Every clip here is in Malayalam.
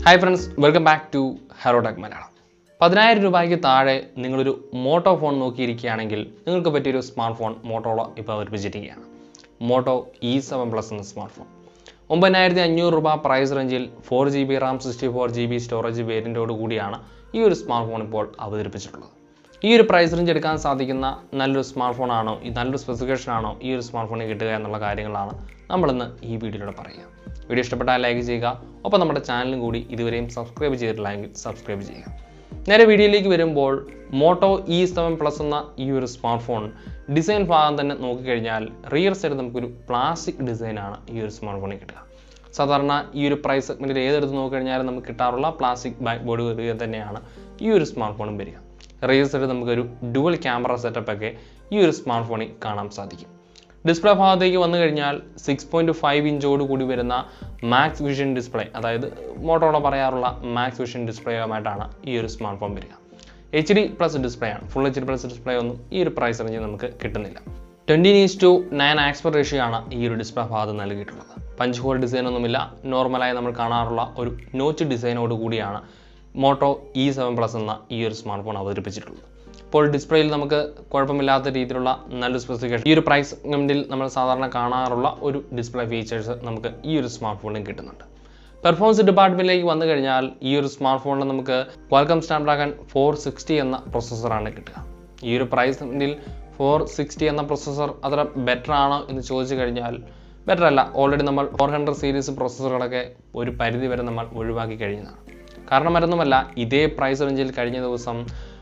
hi friends welcome back to Herotech Malayalam പതിനായിരം രൂപയ്ക്ക് താഴെ നിങ്ങളൊരു മോട്ടോ ഫോൺ നോക്കിയിരിക്കുകയാണെങ്കിൽ നിങ്ങൾക്ക് പറ്റിയൊരു സ്മാർട്ട് ഫോൺ മോട്ടോളോ ഇപ്പോൾ അവതരിപ്പിച്ചിരിക്കുകയാണ് മോട്ടോ ഇ സെവൻ പ്ലസ് എന്ന സ്മാർട്ട് ഫോൺ ഒമ്പതിനായിരത്തി അഞ്ഞൂറ് രൂപ പ്രൈസ് റേഞ്ചിൽ four G B RAM sixty four G B storage വേരിയൻറ്റോട് കൂടിയാണ് ഈ ഒരു സ്മാർട്ട് ഫോൺ ഇപ്പോൾ അവതരിപ്പിച്ചിട്ടുള്ളത് ഈ ഒരു പ്രൈസ് റേഞ്ച് എടുക്കാൻ സാധിക്കുന്ന നല്ലൊരു സ്മാർട്ട് ഫോൺ ആണോ ഈ നല്ലൊരു സ്പെസിഫിക്കേഷൻ ആണോ ഈ ഒരു സ്മാർട്ട് ഫോണിൽ കിട്ടുക എന്നുള്ള കാര്യങ്ങളാണ് നമ്മളിന്ന് ഈ വീഡിയോയിലൂടെ പറയുക വീഡിയോ ഇഷ്ടപ്പെട്ടാൽ ലൈക്ക് ചെയ്യുക ഒപ്പം നമ്മുടെ ചാനലും കൂടി ഇതുവരെയും സബ്സ്ക്രൈബ് ചെയ്തിട്ടില്ലെങ്കിൽ സബ്സ്ക്രൈബ് ചെയ്യുക നേരെ വീഡിയോയിലേക്ക് വരുമ്പോൾ മോട്ടോ ഇ സെവൻ പ്ലസ് എന്ന ഈ ഒരു സ്മാർട്ട് ഫോൺ ഡിസൈൻ ഭാഗം തന്നെ നോക്കിക്കഴിഞ്ഞാൽ റിയർ സൈഡ് നമുക്കൊരു പ്ലാസ്റ്റിക് ഡിസൈനാണ് ഈ ഒരു സ്മാർട്ട് ഫോണിൽ കിട്ടുക സാധാരണ ഈ ഒരു പ്രൈസ് സെഗ്മെൻറ്റിൽ ഏതെടുത്ത് നോക്കിക്കഴിഞ്ഞാലും നമുക്ക് കിട്ടാറുള്ള പ്ലാസ്റ്റിക് ബാക്ക് ബോർഡ് വരിക തന്നെയാണ് ഈ ഒരു സ്മാർട്ട് ഫോണും വരിക റിയർ സൈഡ് നമുക്കൊരു ഡുവൽ ക്യാമറ സെറ്റപ്പ് ഒക്കെ ഈ ഒരു സ്മാർട്ട് ഫോണിൽ കാണാൻ സാധിക്കും ഡിസ്പ്ലേ ഭാഗത്തേക്ക് വന്നു കഴിഞ്ഞാൽ സിക്സ് പോയിൻറ്റ് ഫൈവ് ഇഞ്ചോട് കൂടി വരുന്ന മാക്സ് വിഷൻ ഡിസ്പ്ലേ അതായത് മോട്ടോറോ പറയാറുള്ള മാക്സ് വിഷൻ ഡിസ്പ്ലേയുമായിട്ടാണ് ഈ ഒരു സ്മാർട്ട് ഫോൺ വരിക എച്ച് ഡി പ്ലസ് ഡിസ്പ്ലേ ആണ് full H D plus display ഒന്നും ഈ ഒരു പ്രൈസ് റേഞ്ചിൽ നമുക്ക് കിട്ടുന്നില്ല ട്വൻറ്റി നീസ് ടു നയൻ ആക്സ്പർ റേഷ്യോ ആണ് ഈ ഒരു ഡിസ്പ്ലേ ഭാഗത്ത് നൽകിയിട്ടുള്ളത് പഞ്ച് ഹോൾ ഡിസൈൻ ഒന്നുമില്ല നോർമലായി നമ്മൾ കാണാറുള്ള ഒരു നോച്ച് ഡിസൈനോട് കൂടിയാണ് മോട്ടോ ഇ സെവൻ പ്ലസ് എന്ന ഈ ഒരു സ്മാർട്ട് ഫോൺ അവതരിപ്പിച്ചിട്ടുള്ളത് ഇപ്പോൾ ഡിസ്പ്ലേയിൽ നമുക്ക് കുഴപ്പമില്ലാത്ത രീതിയിലുള്ള നല്ലൊരു സ്പെസിഫിക്കേഷൻ ഈ ഒരു പ്രൈസ് സെഗ്മെൻറ്റിൽ നമ്മൾ സാധാരണ കാണാറുള്ള ഒരു ഡിസ്പ്ലേ ഫീച്ചേഴ്സ് നമുക്ക് ഈ ഒരു സ്മാർട്ട് ഫോണിൽ കിട്ടുന്നുണ്ട് പെർഫോമൻസ് ഡിപ്പാർട്ട്മെൻറ്റിലേക്ക് വന്നു കഴിഞ്ഞാൽ ഈ ഒരു സ്മാർട്ട് ഫോണിൽ നമുക്ക് ക്വാൽക്കം സ്നാപ്ഡ്രാഗൺ ഫോർ സിക്സ്റ്റി എന്ന പ്രൊസസ്സറാണ് കിട്ടുക ഈ ഒരു പ്രൈസ് സെഗ്മെൻറ്റിൽ ഫോർ സിക്സ്റ്റി എന്ന പ്രൊസസ്സർ അത്ര ബെറ്റർ ആണോ എന്ന് ചോദിച്ചു കഴിഞ്ഞാൽ ബെറ്റർ അല്ല ഓൾറെഡി നമ്മൾ ഫോർ ഹൺഡ്രഡ് സീരീസ് പ്രൊസസ്സറുകളൊക്കെ ഒരു പരിധി വരെ നമ്മൾ ഒഴിവാക്കി കഴിഞ്ഞതാണ് കാരണം മറ്റൊന്നുമല്ല ഇതേ പ്രൈസ് റേഞ്ചിൽ കഴിഞ്ഞ ദിവസം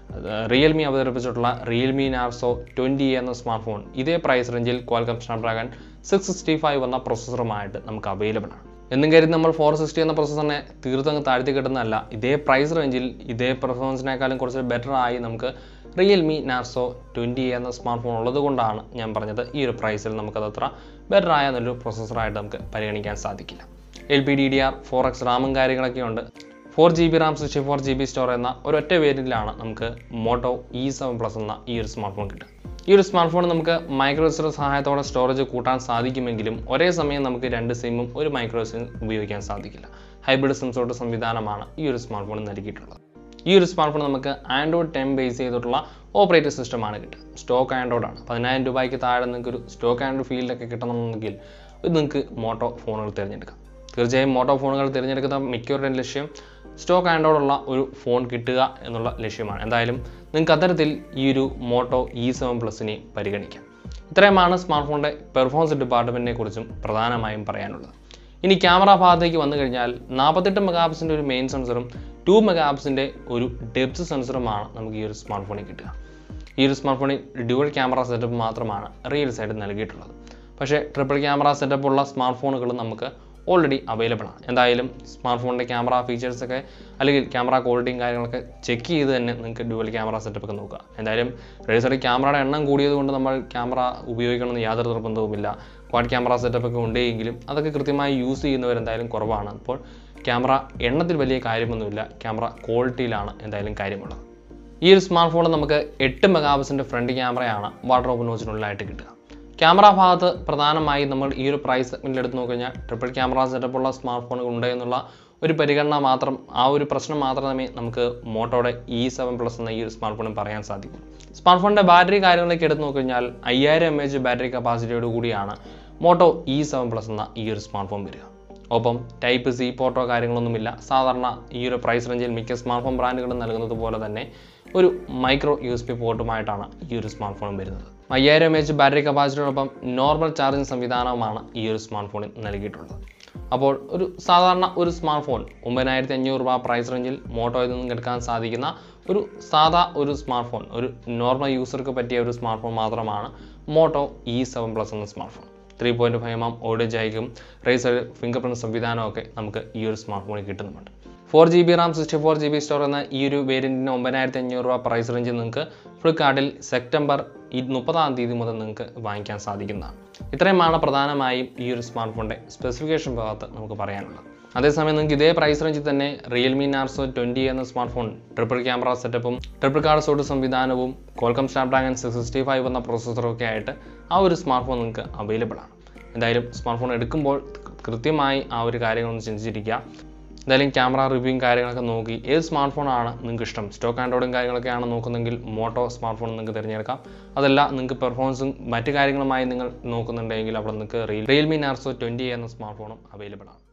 റിയൽമി അവതരിപ്പിച്ചിട്ടുള്ള റിയൽമി നാർസോ ട്വൻറ്റി എന്ന സ്മാർട്ട് ഫോൺ ഇതേ പ്രൈസ് റേഞ്ചിൽ Qualcomm Snapdragon six sixty five എന്ന പ്രൊസസ്സറുമായിട്ട് നമുക്ക് അവൈലബിൾ ആണ് എന്നും കരുതി നമ്മൾ ഫോർ സിക്സ്റ്റി എന്ന പ്രൊസസ്സറിനെ തീർത്തങ്ങ് താഴ്ത്തി കിട്ടുന്നതല്ല ഇതേ പ്രൈസ് റേഞ്ചിൽ ഇതേ പെർഫോമൻസിനേക്കാളും കുറച്ച് ബെറ്റർ ആയി നമുക്ക് റിയൽമി നാർസോ ട്വൻറ്റി എന്ന സ്മാർട്ട് ഫോൺ ഉള്ളത് കൊണ്ടാണ് ഞാൻ പറഞ്ഞത് ഈ ഒരു പ്രൈസിൽ നമുക്കത് അത്ര ബെറ്റർ ആയ നല്ലൊരു പ്രൊസസ്സറായിട്ട് നമുക്ക് പരിഗണിക്കാൻ സാധിക്കില്ല L P D D R four X റാമും കാര്യങ്ങളൊക്കെ ഉണ്ട് four G B RAM sixty four G B store എന്ന ഒരൊറ്റ വേരിയൻറ്റിലാണ് നമുക്ക് മോട്ടോ ഇ സെവൻ പ്ലസ് എന്ന ഈ ഒരു സ്മാർട്ട് ഫോൺ കിട്ടുക ഈ ഒരു സ്മാർട്ട് ഫോൺ നമുക്ക് മൈക്രോ എസ് സഹായത്തോടെ സ്റ്റോറേജ് കൂട്ടാൻ സാധിക്കുമെങ്കിലും ഒരേ സമയം നമുക്ക് രണ്ട് സിമ്മും ഒരു മൈക്രോ സിം ഉപയോഗിക്കാൻ സാധിക്കില്ല ഹൈബ്രിഡ് സിം സോട്ട് സംവിധാനമാണ് ഈ ഒരു സ്മാർട്ട് ഫോൺ നൽകിയിട്ടുള്ളത് ഈ ഒരു സ്മാർട്ട് ഫോൺ നമുക്ക് ആൻഡ്രോയിഡ് ടെൻ ബേസ് ചെയ്തിട്ടുള്ള ഓപ്പറേറ്റിംഗ് സിസ്റ്റമാണ് കിട്ടുക സ്റ്റോക്ക് ആൻഡ്രോയിഡ് ആണ് പതിനായിരം രൂപയ്ക്ക് താഴെ നിങ്ങൾക്ക് ഒരു സ്റ്റോക്ക് ആൻഡ്രോയിഡ് ഫീൽഡൊക്കെ കിട്ടണമെന്നുണ്ടെങ്കിൽ ഇത് നിങ്ങൾക്ക് മോട്ടോ ഫോണുകൾ തിരഞ്ഞെടുക്കാം തീർച്ചയായും മോട്ടോ ഫോണുകൾ തിരഞ്ഞെടുക്കുന്ന മിക്കവരുടെയും ലക്ഷ്യം സ്റ്റോക്ക് ആൻഡ്രോയിഡുള്ള ഒരു ഫോൺ കിട്ടുക എന്നുള്ള ലക്ഷ്യമാണ് എന്തായാലും നിങ്ങൾക്ക് അത്തരത്തിൽ ഈ ഒരു മോട്ടോ ഇ സെവൻ പ്ലസിനെ പരിഗണിക്കാം ഇത്രയുമാണ് സ്മാർട്ട് ഫോണിൻ്റെ പെർഫോമൻസ് ഡിപ്പാർട്ട്മെൻറ്റിനെ കുറിച്ചും പ്രധാനമായും പറയാനുള്ളത് ഇനി ക്യാമറ ഭാഗത്തേക്ക് വന്നു കഴിഞ്ഞാൽ നാൽപ്പത്തെട്ട് മെഗാപ്സിൻ്റെ ഒരു മെയിൻ സെൻസറും ടു മെഗാപ്സിൻ്റെ ഒരു ഡെപ്ത് സെൻസറുമാണ് നമുക്ക് ഈ ഒരു സ്മാർട്ട് ഫോണിൽ കിട്ടുക ഈ ഒരു സ്മാർട്ട് ഫോണിൽ ഡ്യുവൽ ക്യാമറ സെറ്റപ്പ് മാത്രമാണ് റിയൽ സൈഡ് നൽകിയിട്ടുള്ളത് പക്ഷേ ട്രിപ്പിൾ ക്യാമറ സെറ്റപ്പ് ഉള്ള സ്മാർട്ട് ഫോണുകൾ നമുക്ക് ഓൾറെഡി അവൈലബിൾ ആണ് എന്തായാലും സ്മാർട്ട് ഫോണിൻ്റെ ക്യാമറ ഫീച്ചേഴ്സൊക്കെ അല്ലെങ്കിൽ ക്യാമറ ക്വാളിറ്റിയും കാര്യങ്ങളൊക്കെ ചെക്ക് ചെയ്ത് തന്നെ നിങ്ങൾക്ക് ഡ്യുവൽ ക്യാമറ സെറ്റപ്പ് ഒക്കെ നോക്കുക എന്തായാലും റിയൽ സൈഡ് ക്യാമറയുടെ എണ്ണം കൂടിയത് കൊണ്ട് നമ്മൾ ക്യാമറ ഉപയോഗിക്കണമെന്ന് യാതൊരു നിർബന്ധവുമില്ല ക്വാഡ് ക്യാമറ സെറ്റപ്പ് ഒക്കെ ഉണ്ടെങ്കിലും അതൊക്കെ കൃത്യമായി യൂസ് ചെയ്യുന്നവരെന്തായാലും കുറവാണ് അപ്പോൾ ക്യാമറ എണ്ണത്തിൽ വലിയ കാര്യമൊന്നുമില്ല ക്യാമറ ക്വാളിറ്റിയിലാണ് എന്തായാലും കാര്യമുള്ളത് ഈ ഒരു സ്മാർട്ട് ഫോണിൽ നമുക്ക് എട്ട് മെഗാപിക്സിൻ്റെ ഫ്രണ്ട് ക്യാമറയാണ് വാട്ടർ ഓപ്പൺ വാച്ചിനുള്ളിലായിട്ട് കിട്ടുക ക്യാമറ ഭാഗത്ത് പ്രധാനമായി നമ്മൾ ഈ ഒരു പ്രൈസ് സെഗ്മെൻറ്റിൽ എടുത്ത് നോക്കിക്കഴിഞ്ഞാൽ ട്രിപ്പിൾ ക്യാമറ സെറ്റപ്പുള്ള സ്മാർട്ട് ഫോണുകൾ ഉണ്ട് എന്നുള്ള ഒരു പരിഗണന മാത്രം ആ ഒരു പ്രശ്നം മാത്രമേ നമുക്ക് മോട്ടോയുടെ ഇ സെവൻ പ്ലസ് എന്ന ഈ ഒരു സ്മാർട്ട് ഫോണിൽ പറയാൻ സാധിക്കൂ സ്മാർട്ട് ഫോണിൻ്റെ ബാറ്ററി കാര്യങ്ങളിലേക്ക് എടുത്ത് നോക്കിക്കഴിഞ്ഞാൽ അയ്യായിരം എം എച്ച് ബാറ്ററി കപ്പാസിറ്റിയോട് കൂടിയാണ് മോട്ടോ ഇ സെവൻ പ്ലസ് എന്ന ഈ ഒരു സ്മാർട്ട് ഫോൺ വരിക ഒപ്പം ടൈപ്പ് സി പോർട്ടോ കാര്യങ്ങളൊന്നുമില്ല സാധാരണ ഈ ഒരു പ്രൈസ് റേഞ്ചിൽ മിക്ക സ്മാർട്ട് ഫോൺ ബ്രാൻഡുകളും നൽകുന്നത് പോലെ തന്നെ ഒരു മൈക്രോ യു എസ് പി പോർട്ടുമായിട്ടാണ് ഈ ഒരു സ്മാർട്ട് ഫോൺ വരുന്നത് അയ്യായിരം എം എച്ച് ബാറ്ററി കപ്പാസിറ്റിയോടൊപ്പം നോർമൽ ചാർജിങ് സംവിധാനവുമാണ് ഈ ഒരു സ്മാർട്ട് ഫോണിൽ നൽകിയിട്ടുള്ളത് അപ്പോൾ ഒരു സാധാരണ ഒരു സ്മാർട്ട് ഫോൺ ഒമ്പതിനായിരത്തി അഞ്ഞൂറ് രൂപ പ്രൈസ് റേഞ്ചിൽ മോട്ടോയിൽ നിന്നും എടുക്കാൻ സാധിക്കുന്ന ഒരു സാധാ ഒരു സ്മാർട്ട് ഫോൺ ഒരു നോർമൽ യൂസർക്ക് പറ്റിയ ഒരു സ്മാർട്ട് ഫോൺ മാത്രമാണ് മോട്ടോ ഇ സെവൻ പ്ലസ് എന്ന smart phone three point five M audio ജൈക്കും റേസർ ഫിംഗർ പ്രിൻറ്റ് സംവിധാനമൊക്കെ നമുക്ക് ഈ ഒരു സ്മാർട്ട് ഫോണിൽ കിട്ടുന്നുണ്ട് four G B RAM sixty four G B store എന്ന ഈ ഒരു വേരിയൻറ്റിന് ഒമ്പതിനായിരത്തി അഞ്ഞൂറ് രൂപ പ്രൈസ് റേഞ്ചിൽ നിങ്ങൾക്ക് ഫ്ലിപ്കാർട്ടിൽ സെപ്റ്റംബർ ഈ മുപ്പതാം തീയതി മുതൽ നിങ്ങൾക്ക് വാങ്ങിക്കാൻ സാധിക്കുന്നതാണ് ഇത്രയുമാണ് പ്രധാനമായും ഈ ഒരു സ്മാർട്ട് ഫോണിൻ്റെ സ്പെസിഫിക്കേഷൻ ഭാഗത്ത് നമുക്ക് പറയാനുള്ളത് അതേസമയം നിങ്ങൾക്ക് ഇതേ പ്രൈസ് റേഞ്ചിൽ തന്നെ റിയൽമി നാർസോ ട്വൻറ്റി എന്ന സ്മാർട്ട് ഫോൺ ട്രിപ്പിൾ ക്യാമറ സെറ്റപ്പും ട്രിപ്പിൾ കാർഡ് സോട്ട് സംവിധാനവും Qualcomm Snapdragon six sixty five എന്ന പ്രോസസ്സറും ഒക്കെ ആയിട്ട് ആ ഒരു സ്മാർട്ട് ഫോൺ നിങ്ങൾക്ക് അവൈലബിൾ ആണ് എന്തായാലും സ്മാർട്ട് ഫോൺ എടുക്കുമ്പോൾ കൃത്യമായി ആ ഒരു കാര്യങ്ങളൊന്ന് ചിന്തിച്ചിരിക്കുക എന്തായാലും ക്യാമറ റിവ്യൂയും കാര്യങ്ങളൊക്കെ നോക്കി ഏത് സ്മാർട്ട് ഫോണാണ് നിങ്ങൾക്ക് ഇഷ്ടം സ്റ്റോക്ക് ആൻഡ്രോയിഡും കാര്യങ്ങളൊക്കെയാണ് നോക്കുന്നെങ്കിൽ മോട്ടോ സ്മാർട്ട് ഫോൺ നിങ്ങൾക്ക് തിരഞ്ഞെടുക്കാം അതല്ല നിങ്ങൾക്ക് പെർഫോമൻസും മറ്റു കാര്യങ്ങളുമായി നിങ്ങൾ നോക്കുന്നുണ്ടെങ്കിൽ അവിടെ നിങ്ങൾക്ക് റിയൽമി നാർസോ ട്വൻറ്റി എന്ന സ്മാർട്ട് ഫോണും അവൈലബിൾ ആണ്